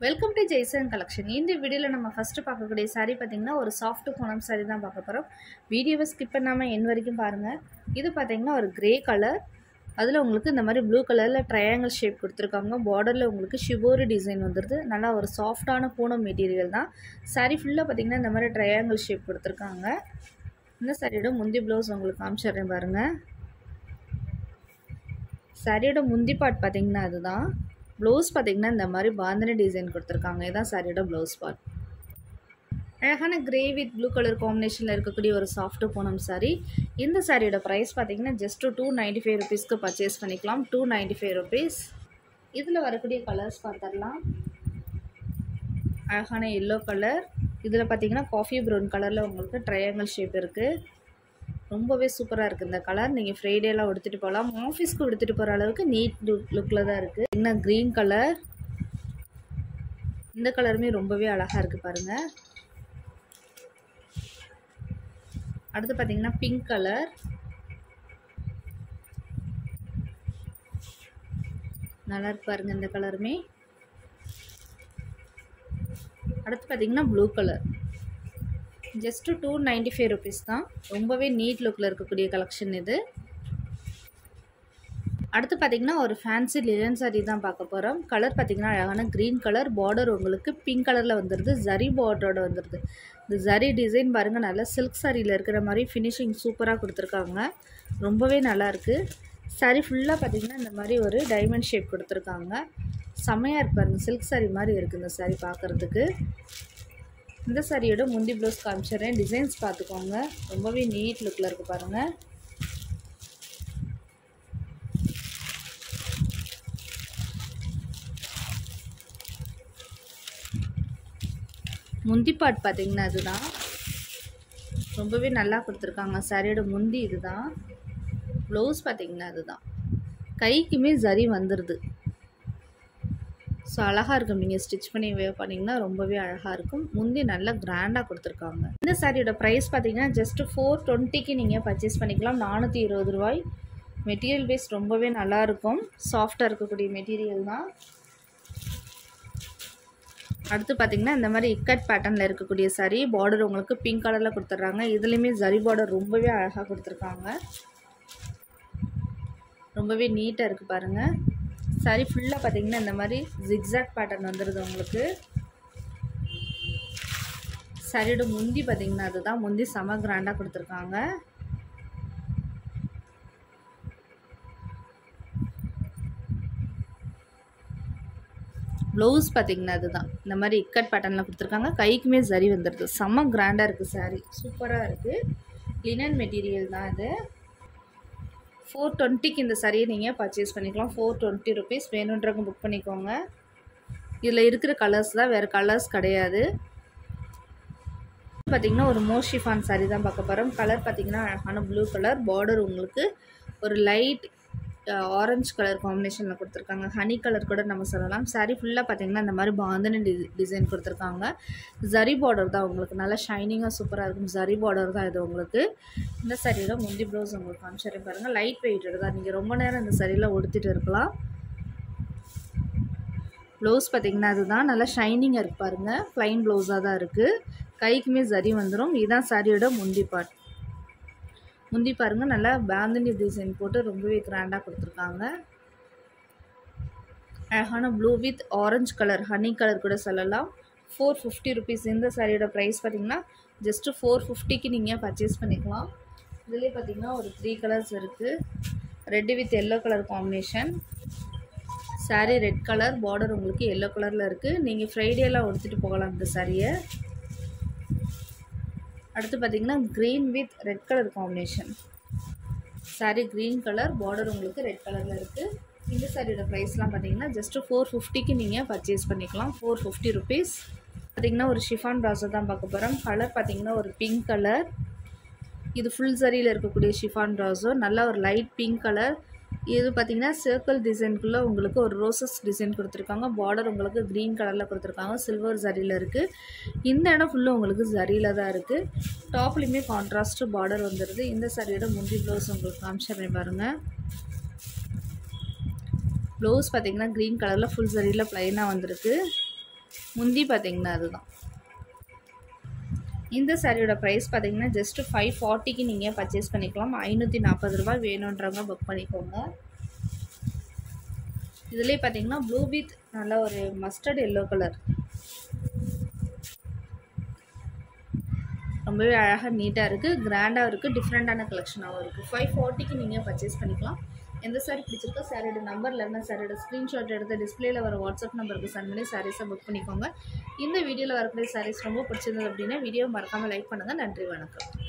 welcome to Jaison collection இந்த வீடியோவில் நம்ம ஃபஸ்ட்டு பார்க்கக்கூடிய saree பார்த்தீங்கன்னா ஒரு சாஃப்ட் பூனம் saree தான் பார்க்க போகிறோம் வீடியோவை ஸ்கிப் பண்ணாமல் என் வரைக்கும் பாருங்கள் இது பார்த்தீங்கன்னா ஒரு கிரே கலர் அதில் உங்களுக்கு இந்த மாதிரி ப்ளூ கலரில் ட்ரையாங்கிள் ஷேப் கொடுத்துருக்காங்க பார்டரில் உங்களுக்கு ஷிபோரி டிசைன் வந்துடுது நல்லா ஒரு சாஃப்டான பூனம் மெட்டீரியல் தான் saree ஃபுல்லாக பார்த்தீங்கன்னா இந்த மாதிரி ட்ரையாங்கிள் ஷேப் கொடுத்துருக்காங்க இந்த சாரியோட முந்தி ப்ளவுஸ் உங்களுக்கு காமிச்சிடுறேன் பாருங்கள் சாரியோட முந்தி பார்ட் பார்த்தீங்கன்னா அதுதான் ப்ளவுஸ் பார்த்தீங்கன்னா இந்த மாதிரி பாந்தனி டிசைன் கொடுத்துருக்காங்க இதுதான் சாரியோட ப்ளவுஸ் பார்ட் அழகான கிரே வித் ப்ளூ கலர் காம்பினேஷனில் இருக்கக்கூடிய ஒரு சாஃப்ட் பூனம் சாரி இந்த சாரியோட ப்ரைஸ் பார்த்தீங்கன்னா ஜஸ்ட்டு டூ நைன்ட்டி ஃபைவ் ருபீஸ்க்கு பர்ச்சேஸ் பண்ணிக்கலாம் டூ நைன்ட்டி ஃபைவ் ருபீஸ் இதில் வரக்கூடிய கலர்ஸ் பார்த்துடலாம் அழகான எல்லோ கலர் இதில் பார்த்தீங்கன்னா காஃபி ப்ரௌன் கலரில் உங்களுக்கு ட்ரையாங்கிள் ஷேப் இருக்குது ரொம்பவே சூப்பராக இருக்குது இந்த கலர் நீங்கள் ஃப்ரைடேலாம் எடுத்துகிட்டு போகலாம் ஆஃபீஸ்க்கு எடுத்துகிட்டு போகிற அளவுக்கு நீட் லுக் லுக்கில் தான் இருக்குது என்ன க்ரீன் கலர் இந்த கலருமே ரொம்பவே அழகாக இருக்குது பாருங்கள் அடுத்து பார்த்தீங்கன்னா பிங்க் கலர் நல்லா இருக்கு பாருங்க இந்த கலருமே அடுத்து பார்த்தீங்கன்னா blue colour just two ninety five rupees தான் ரொம்பவே நீட் லுக்கில் இருக்கக்கூடிய கலெக்ஷன் இது அடுத்து பார்த்தீங்கன்னா ஒரு ஃபேன்சி லிலன் சாரி தான் பார்க்க போகிறோம் கலர் பார்த்தீங்கன்னா அழகான க்ரீன் கலர் பார்டர் உங்களுக்கு பிங்க் கலரில் வந்துடுது ஜரி பார்டரோட வந்துடுது இந்த ஜரி டிசைன் பாருங்கள் நல்லா சில்க் சாரியில் இருக்கிற மாதிரி ஃபினிஷிங் சூப்பராக கொடுத்துருக்காங்க ரொம்பவே நல்லாயிருக்கு சாரி ஃபுல்லாக பார்த்தீங்கன்னா இந்த மாதிரி ஒரு டைமண்ட் ஷேப் கொடுத்துருக்காங்க செம்மையாக இருக்கு பாருங்க சில்க் சாரி மாதிரி இருக்குது இந்த சாரி பார்க்குறதுக்கு இந்த சாரியோட முந்தி ப்ளவுஸ் காமிச்சிடுறேன் டிசைன்ஸ் பார்த்துக்கோங்க ரொம்பவே நீட் லுக்கில் இருக்குது பாருங்கள் முந்தி பாட் பார்த்தீங்கன்னா அதுதான் ரொம்பவே நல்லா கொடுத்துருக்காங்க சாரியோட முந்தி இதுதான் ப்ளவுஸ் பார்த்தீங்கன்னா அதுதான் கைக்குமே சரி வந்துடுது ஸோ அழகாக இருக்கும் நீங்கள் ஸ்டிச் பண்ணி வேவ் பண்ணிங்கன்னா ரொம்பவே அழகாக இருக்கும் முந்தி நல்லா கிராண்டாக கொடுத்துருக்காங்க இந்த சாரியோட ப்ரைஸ் பார்த்தீங்கன்னா ஜஸ்ட்டு ஃபோர் டுவெண்ட்டிக்கு நீங்கள் பர்ச்சேஸ் பண்ணிக்கலாம் நானூற்றி இருபது ரூபாய் மெட்டீரியல் பேஸ் ரொம்பவே நல்லாயிருக்கும் சாஃப்டாக இருக்கக்கூடிய மெட்டீரியல் தான் அடுத்து பார்த்தீங்கன்னா இந்த மாதிரி இக்கட் பேட்டர்னில் இருக்கக்கூடிய சாரி பார்டர் உங்களுக்கு பிங்க் கலரில் கொடுத்துட்றாங்க இதுலேயுமே ஜரி பார்டர் ரொம்பவே அழகாக கொடுத்துருக்காங்க ரொம்பவே நீட்டாக இருக்குது பாருங்கள் சாரி ஃபுல்லாக பார்த்தீங்கன்னா இந்த மாதிரி ஜிக்ஸாக் பேட்டர்ன் வந்துடுது உங்களுக்கு சாரியோட முந்தி பார்த்தீங்கன்னா அதுதான் முந்தி செம கிராண்டாக கொடுத்துருக்காங்க ப்ளவுஸ் பார்த்தீங்கன்னா அதுதான் இந்த மாதிரி இக்கட் பேட்டர்னில் கொடுத்துருக்காங்க கைக்குமே சரி வந்துடுது செம்ம கிராண்டாக இருக்குது சாரீ சூப்பராக இருக்குது லினன் மெட்டீரியல் தான் இது ஃபோர் டுவெண்ட்டிக்கு இந்த சரியை நீங்கள் பர்ச்சேஸ் பண்ணிக்கலாம் ஃபோர் டுவெண்ட்டி ருபீஸ் வேணுன்றவங்க புக் பண்ணிக்கோங்க இதில் இருக்கிற கலர்ஸ் தான் வேறு கலர்ஸ் கிடையாது பார்த்திங்கன்னா ஒரு மோஷிஃபான் சாரி தான் பார்க்க போகிறோம் கலர் பார்த்திங்கன்னா அழகான ப்ளூ கலர் பார்டர் உங்களுக்கு ஒரு லைட் ஆரஞ்சு கலர் காம்பினேஷனில் கொடுத்துருக்காங்க ஹனி கலர் கூட நம்ம சொல்லலாம் சாரீ ஃபுல்லாக பார்த்திங்கன்னா இந்த மாதிரி பாந்தனி டி டிசைன் கொடுத்துருக்காங்க ஜரி பார்டர் தான் உங்களுக்கு நல்லா ஷைனிங்காக சூப்பராக இருக்கும் ஜரி பார்டர் தான் இது உங்களுக்கு இந்த சாரியில் முந்தி ப்ளவுஸ் உங்களுக்கு காமிச்சிடுறேன் பாருங்கள் லைட் வெயிட்டட் தான் நீங்கள் ரொம்ப நேரம் இந்த சரியில் உடுத்திட்டு இருக்கலாம் ப்ளவுஸ் பார்த்திங்கன்னா அதுதான் நல்லா ஷைனிங்காக இருக்கு பாருங்கள் ப்ளைன் ப்ளவுஸாக தான் இருக்குது கைக்குமே ஜரி வந்துடும் இதுதான் சாரியோட முந்தி பார்ட் முந்தி பாருங்கள் நல்லா பேந்தனி டிசைன் போட்டு ரொம்பவே கிராண்டாக கொடுத்துருக்காங்க அழகான blue with orange colour honey colour கூட சொல்லலாம் ஃபோர் ஃபிஃப்டி ருபீஸ் இந்த சாரியோட ப்ரைஸ் பார்த்திங்கன்னா ஜஸ்ட்டு ஃபோர் ஃபிஃப்டிக்கு நீங்கள் பர்ச்சேஸ் பண்ணிக்கலாம் இதுலேயே பார்த்திங்கன்னா ஒரு த்ரீ கலர்ஸ் இருக்குது red with yellow colour combination sari red colour border உங்களுக்கு எல்லோ கலரில் இருக்குது நீங்கள் ஃப்ரைடேலாம் உடுத்திட்டு போகலாம் இந்த சாரியை அடுத்து பார்த்திங்கன்னா green with red colour combination sari green colour border உங்களுக்கு ரெட் கலரில் இருக்குது இந்த சாரியோட ப்ரைஸ்லாம் பார்த்தீங்கன்னா ஜஸ்ட்டு ஃபோர் ஃபிஃப்டிக்கு நீங்கள் பர்ச்சேஸ் பண்ணிக்கலாம் ஃபோர் ஃபிஃப்டி ருபீஸ் பார்த்திங்கன்னா ஒரு ஷிஃபான் ப்ராஸோ தான் பார்க்க போகிறோம் கலர் பார்த்திங்கன்னா ஒரு பிங்க் கலர் இது ஃபுல் சரியில் இருக்கக்கூடிய ஷிஃபான் ப்ராஸோ நல்லா ஒரு லைட் பிங்க் கலர் இது பார்த்திங்கன்னா சர்க்கிள் டிசைனுக்குள்ளே உங்களுக்கு ஒரு ரோசஸ் டிசைன் கொடுத்துருக்காங்க பார்டர் உங்களுக்கு க்ரீன் கலரில் கொடுத்துருக்காங்க சில்வர் ஜரியில் இருக்குது இந்த இடம் ஃபுல்லாக உங்களுக்கு ஜரியில் தான் இருக்குது டாப்லேயுமே கான்ட்ராஸ்ட்டு பார்டர் வந்துடுது இந்த சாரியோட முந்தி ப்ளவுஸ் உங்களுக்கு காமிச்சிடுறேன் பாருங்கள் ப்ளவுஸ் பார்த்தீங்கன்னா க்ரீன் கலரில் ஃபுல் சரியில் ப்ளைனாக வந்திருக்கு முந்தி பார்த்தீங்கன்னா அதுதான் இந்த சாரியோட ப்ரைஸ் பார்த்தீங்கன்னா ஜஸ்ட் ஃபைவ் ஃபார்ட்டிக்கு நீங்கள் பர்ச்சேஸ் பண்ணிக்கலாம் ஐநூற்றி நாற்பது ரூபாய் வேணுன்றவங்க புக் பண்ணிக்கோங்க இதுலேயே பார்த்தீங்கன்னா ப்ளூ வித் நல்ல ஒரு மஸ்டர்ட் எல்லோ கலர் ரொம்பவே அழகாக நீட்டாக இருக்குது கிராண்டாக இருக்குது டிஃப்ரெண்ட்டான கலெக்ஷனாகவும் இருக்குது ஃபைவ் ஃபார்ட்டிக்கு நீங்கள் பர்ச்சேஸ் பண்ணிக்கலாம் எந்த சாரி பிடிச்சிருக்கோ சாரியோட நம்பர் இல்லைன்னா சாரியோட ஸ்க்ரீன்ஷாட் எடுத்து டிஸ்பிளேல வர வாட்ஸ்அப் நம்பருக்கு சென்ட் பண்ணி சாரீஸை புக் பண்ணிக்கோங்க இந்த வீடியோவில் வரக்கூடிய சாரீஸ் ரொம்ப பிடிச்சிருந்தது அப்படின்னா வீடியோ மறக்காமல் லைக் பண்ணுங்கள் நன்றி வணக்கம்